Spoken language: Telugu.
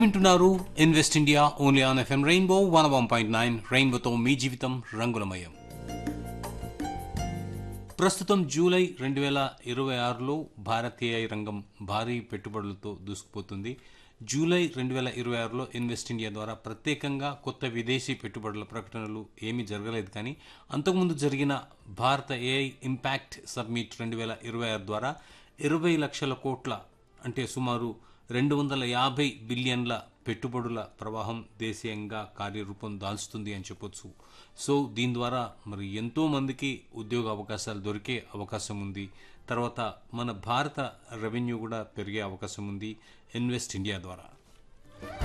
వింటున్నారు invest India only on FM rainbow one one point nine రెయిన్బోతో మీ జీవితం రంగులమయం ప్రస్తుతం జూలై రెండు వేల ఇరవై ఆరులో భారతీయ రంగం భారీ పెట్టుబడులతో దూసుకుపోతుంది జూలై రెండు వేల ఇరవై ఆరులో ఇన్వెస్ట్ ఇండియా ద్వారా ప్రత్యేకంగా కొత్త విదేశీ పెట్టుబడుల ప్రకటనలు ఏమీ జరగలేదు కానీ అంతకుముందు జరిగిన భారత ఏఐ ఇంపాక్ట్ సబ్మిట్ రెండు వేల ఇరవై ఆరు ద్వారా ఇరవై లక్షల కోట్ల అంటే సుమారు రెండు వందల యాభై బిలియన్ల పెట్టుబడుల ప్రవాహం దేశీయంగా కార్యరూపం దాల్చుతుంది అని చెప్పొచ్చు సో దీని ద్వారా మరి ఎంతో మందికి ఉద్యోగ అవకాశాలు దొరికే అవకాశం ఉంది తర్వాత మన భారత రెవెన్యూ కూడా పెరిగే అవకాశం ఉంది ఇన్వెస్ట్ ఇండియా ద్వారా